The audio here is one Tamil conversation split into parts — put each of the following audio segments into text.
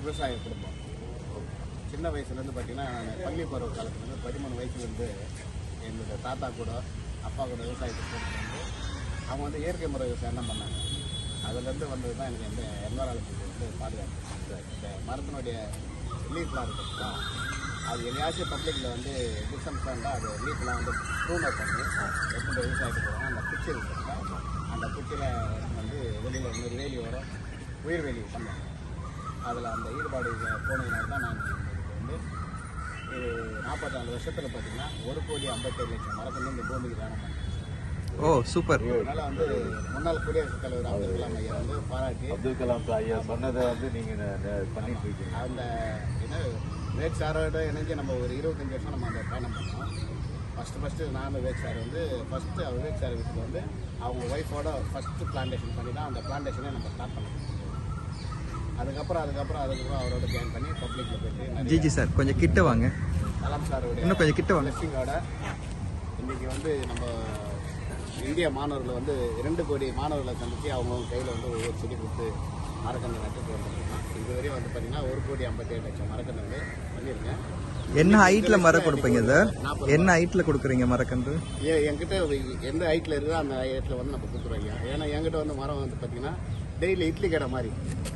விவசாய குடும்பம் சின்ன வயசுலேருந்து பார்த்தீங்கன்னா நான் பள்ளி பருவ காலத்துலேருந்து பதிமூணு வயசுலேருந்து என்னோட தாத்தா கூட அப்பா கூட விவசாயத்துக்கு போட்டு வந்து அவங்க வந்து இயற்கை முறை விவசாயம் தான் பண்ணாங்க அதுலேருந்து வந்தது தான் எனக்கு இந்த என்வரான்மெண்ட் வந்து பாதுகாப்பு இந்த- இந்த மரத்தினுடைய லீஃப்லாம் இருக்குங்களா அது எங்கேயாச்சும் பப்ளிக்கில் வந்து டிஸ்டன்ஸ் இருந்தால் அது லீஃப்லாம் வந்து ப்ரூன் அவுட் பண்ணி எப்படி விவசாயத்துக்கு போகிறோம் அந்த குச்சி இருக்குங்களா அந்த குச்சியில் வந்து வெளியில் வந்து வேலி வரும் உயிர் வேலி பண்ணுவாங்க அதில் அந்த ஈடுபாடு போனதுனால தான் நான் இதுக்கு வந்து ஒரு நாற்பத்தாறு வருஷத்தில் பார்த்தீங்கன்னா ஒரு கோடி ஐம்பத்தேழு லட்சம் மரத்தில் இந்த பூமிக்கு தானம் பண்ணேன் ஓ சூப்பர் அதனால வந்து முன்னாள் குடியரசுத் தலைவர் அப்துல் கலாம் ஐயா வந்து பாராட்டி அப்துல் கலாம் ஐயா சொன்னதை வந்து நீங்க ந- ந- பண்ணிட்டு இருக்கீங்க அந்த என்ன வேக் சாரோட இணைஞ்சு நம்ம ஒரு இருபத்தஞ்சு வருஷம் நம்ம அந்த பயணம் பண்ணோம் ஃபஸ்ட்டு ஃபஸ்ட்டு நான் வேக் சார் வந்து ஃபஸ்ட்டு அவர் வேக் சார் வீட்டில் வந்து அவங்க ஒய்ஃபோட ஃபஸ்ட்டு பிளான்டேஷன் பண்ணி தான் அந்த பிளான்டேஷனே நம்ம ஸ்டார்ட் பண்ணோம் அதுக்கப்புறம் அதுக்கப்புறம் அதுக்கப்புறம் அவரோட ஜாயின் பண்ணி பப்ளிக்கில் போயிட்டு நிறைய ஜிஜி சார் கொஞ்சம் கிட்ட வாங்க கலாம் சாரோடைய இன்னும் கொஞ்சம் கிட்ட வாங்க பிளஸிங்கோட இன்னைக்கு வந்து நம்ம இந்திய மாணவர்கள் வந்து இரண்டு கோடி மாணவர்களை சந்திச்சு அவங்கவுங்க கையில் வந்து ஒவ்வொரு செடி கொடுத்து மரக்கன்று நட்டு வந்துருக்கோம் இதுவரையும் வந்து பார்த்தீங்கன்னா ஒரு கோடி ஐம்பத்தேழு லட்சம் மரக்கன்று வந்து பண்ணியிருக்கேன் என்ன ஹைட்ல மரம் கொடுப்பீங்க சார் என்ன ஹைட்ல கொடுக்குறீங்க மரக்கன்று ஏ- என்கிட்ட எந்த ஹைட்டில் இருக்குதோ அந்த ஹைட்டில் வந்து நம்ம கொடுக்குறோம் ஐயா ஏன்னா என்கிட்ட வந்து மரம் வந்து பார்த்தீங்கன்னா டெய்லி இட்லி கடை மாதிரி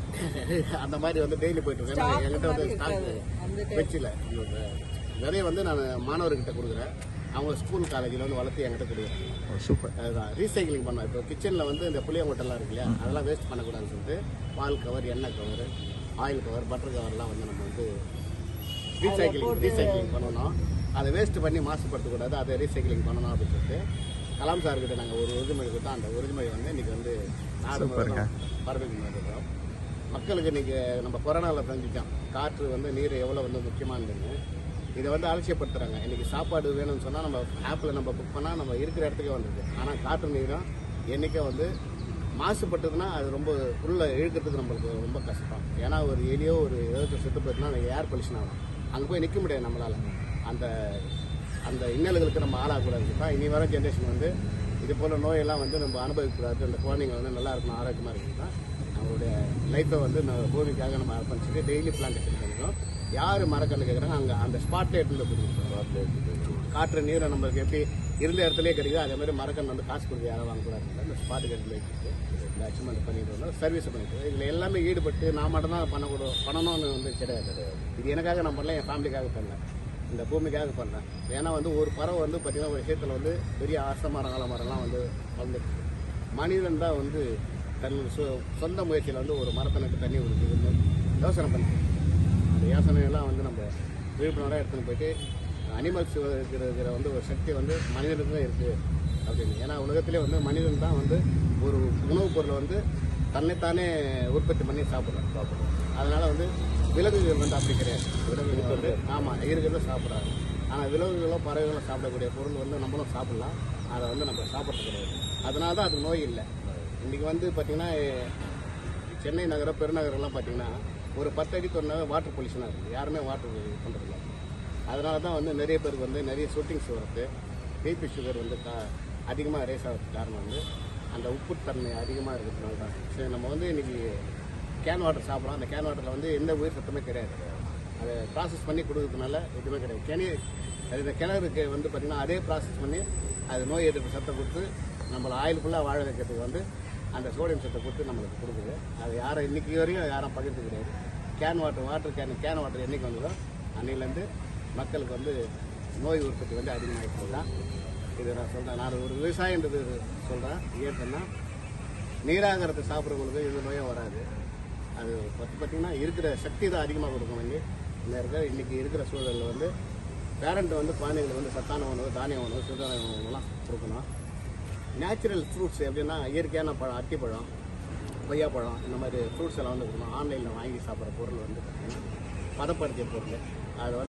அந்த மாதிரி வந்து டெய்லி போயிட்டு இருக்கேன் ஏன்னா என்கிட்ட வந்து ஸ்டாக் வச்சில நிறைய வந்து நான் மாணவர்கிட்ட கொடுக்குறேன் அவங்க ஸ்கூல் காலேஜில் வந்து வளர்த்து என்கிட்ட கொடுக்குறேன் ஓ சூப்பர் அதுதான் ரீசைக்கிளிங் பண்ணோம் இப்போ கிச்சனில் வந்து இந்த புளியங்கொட்டெல்லாம் இருக்கு இல்லையா அதெல்லாம் வேஸ்ட் பண்ணக்கூடாதுன்னு சொல்லிட்டு பால் கவர் எண்ணெய் கவர் ஆயில் கவர் பட்டர் கவர்லாம் வந்து நம்ம வந்து ரீசைக்கிளிங் ரீசைக்கிளிங் பண்ணணும் அதை வேஸ்ட் பண்ணி மாசுபடுத்தக்கூடாது அதை ரீசைக்கிளிங் பண்ணணும் அப்படின்னு சொல்லிட்டு கலாம் சார்கிட்ட நாங்கள் ஒரு உறுதிமொழி கொடுத்தோம் அந்த உறுதிமொழி வந்து இன்னைக்கு வந்து நாடு சூப்பருங்க. பரப்பிட்டு வந்துருக்கோம் மக்களுக்கு இன்னைக்கு நம்ம கொரோனாவில் தெரிஞ்சுட்டோம் காற்று வந்து நீர் எவ்வளோ வந்து முக்கியமானதுன்னு இதை வந்து அலட்சியப்படுத்துறாங்க இன்னைக்கு சாப்பாடு வேணும்னு சொன்னால் நம்ம ஆப்பில் நம்ம புக் பண்ணால் நம்ம இருக்கிற இடத்துக்கே வந்துருக்கு ஆனால் காற்று நீரும் என்றைக்கே வந்து மாசுபட்டதுன்னா அது ரொம்ப உள்ள இழுக்கிறதுக்கு நம்மளுக்கு ரொம்ப கஷ்டம் ஏன்னா ஒரு எலியோ ஒரு ஏதாச்சும் செத்து போயிட்டுனா அந்த ஏர் பொல்யூஷன் ஆகும் அங்கே போய் நிற்க முடியாது நம்மளால் அந்த அந்த இன்னல்களுக்கு நம்ம ஆளாகக்கூடாது தான் இனி வர ஜென்ரேஷன் வந்து இது போல் நோயெல்லாம் வந்து நம்ம அனுபவிக்கக்கூடாது அந்த குழந்தைங்க வந்து நல்லா இருக்கணும் ஆரோக்கியமாக இருக்கணும் தான் நம்மளுடைய லைஃப்பை வந்து நம்ம பூமிக்காக நம்ம அர்ப்பணிச்சுட்டு டெய்லி பிளான்டேஷன் பண்ணிக்கிறோம் யார் மரக்கன்று கேட்குறாங்க அங்கே அந்த ஸ்பாட்லேயே எடுத்துட்டு கொடுக்குறோம் காற்று நீரை நம்மளுக்கு எப்படி இருந்த இடத்துலயே கிடைக்குதோ அதே மாதிரி மரக்கன்று வந்து காசு கொடுத்து யாரும் வாங்கக்கூடாது இந்த ஸ்பாட்டுக்கு எடுத்து வச்சுட்டு இந்த அச்சீவ்மெண்ட் பண்ணிட்டு வந்தோம் சர்வீஸ் பண்ணிட்டு வரோம். இதில் எல்லாமே ஈடுபட்டு நான் மட்டும் தான் பண்ணக்கூடாது பண்ணணும்னு வந்து கிடையாது இது எனக்காக நான் பண்ணல என் ஃபேமிலிக்காக பண்ணேன் இந்த பூமிக்காக பண்ணேன் ஏன்னா வந்து ஒரு பறவை வந்து பார்த்தீங்கன்னா ஒரு விஷயத்தில் வந்து பெரிய அரச மரம் ஆல மரம்லாம் வந்து வளர்ந்துருக்கு மனிதன் தான் வந்து தன் சொ- சொந்த முயற்சியில் வந்து ஒரு மரத்தை நட்டு தண்ணி கொடுக்குதுன்னு யோசனை பண்ணி அந்த யோசனையெல்லாம் வந்து நம்ம விழிப்புணர்வாக எடுத்துன்னு போயிட்டு அனிமல்ஸ் இருக்கிற வந்து ஒரு சக்தி வந்து மனிதனுக்கு தான் இருக்குது அப்படின்னு ஏன்னா உலகத்திலே வந்து மனிதன் தான் வந்து ஒரு உணவுப் பொருளை வந்து தன்னைத்தானே உற்பத்தி பண்ணி சாப்பிட்றான் சாப்பிட்றோம் அதனால வந்து விலங்குகள் வந்து அப்படி கிடையாது விலங்குகள் வந்து ஆமாம் இருக்கிறத சாப்பிட்றாங்க ஆனால் விலங்குகளோ பறவைகளோ சாப்பிடக்கூடிய பொருள் வந்து நம்மளும் சாப்பிடலாம் அதை வந்து நம்ம சாப்பிட்றது கிடையாது அதனால தான் அது நோய் இல்லை இன்றைக்கி வந்து பார்த்திங்கன்னா சென்னை நகரம் பெருநகரம்லாம் பார்த்தீங்கன்னா ஒரு பத்து அடி தொண்ணா வாட்டர் பொல்யூஷனாக இருக்குது யாருமே வாட்டர் பண்ணுறதில்ல அதனால தான் வந்து நிறைய பேருக்கு வந்து நிறைய ஷூட்டிங்ஸ் வருது பிபி சுகர் வந்து கா அதிகமாக ரேஸ் ஆகிறதுக்கு காரணம் வந்து அந்த உப்புத்தன்மை அதிகமாக இருக்கிறதுனால தான் சரி நம்ம வந்து இன்னைக்கு கேன் வாட்டர் சாப்பிட்றோம் அந்த கேன் வாட்டரில் வந்து எந்த உயிர் சத்தமே கிடையாது அதை ப்ராசஸ் பண்ணி கொடுக்கறதுனால எதுவுமே கிடையாது கிணி அது இந்த கிணறுக்கு வந்து பார்த்திங்கன்னா அதே ப்ராசஸ் பண்ணி அது நோய் எதிர்ப்பு சத்தை கொடுத்து நம்மளை ஆயில் ஃபுல்லாக வாழ வைக்கிறதுக்கு வந்து அந்த சோடியம் சத்தை கொடுத்து நம்மளுக்கு கொடுக்குது அது யாரும் இன்னைக்கு வரையும் யாரும் பகிர்ந்து கிடையாது can water water can can water என்னைக்கு வந்ததோ அன்னையிலேருந்து மக்களுக்கு வந்து நோய் உற்பத்தி வந்து அதிகமாகிட்டு தான் இது நான் சொல்கிறேன் நான் ஒரு விவசாயன்றது சொல்கிறேன் ஏன்னா நீராகாரத்தை சாப்பிட்றவங்களுக்கு எந்த நோயும் வராது அது பற்றி பார்த்தீங்கன்னா இருக்கிற சக்தி தான் அதிகமாக கொடுக்கும் வேண்டி இந்த இருக்கிற இன்றைக்கி இருக்கிற சூழலில் வந்து பேரண்ட் வந்து குழந்தைங்களுக்கு வந்து சத்தான உணவு தானிய உணவு சிறுதானிய உணவுலாம் கொடுக்கணும் நேச்சுரல் ஃப்ரூட்ஸ் எப்படின்னா இயற்கையான பழம் அத்திப்பழம் கொய்யாப்பழம் இந்த மாதிரி ஃப்ரூட்ஸ் எல்லாம் வந்து கொடுக்கணும் ஆன்லைனில் வாங்கி சாப்பிட்ற பொருள் வந்து பார்த்தீங்கன்னா பதப்படுத்திய பொருள் அது வந்து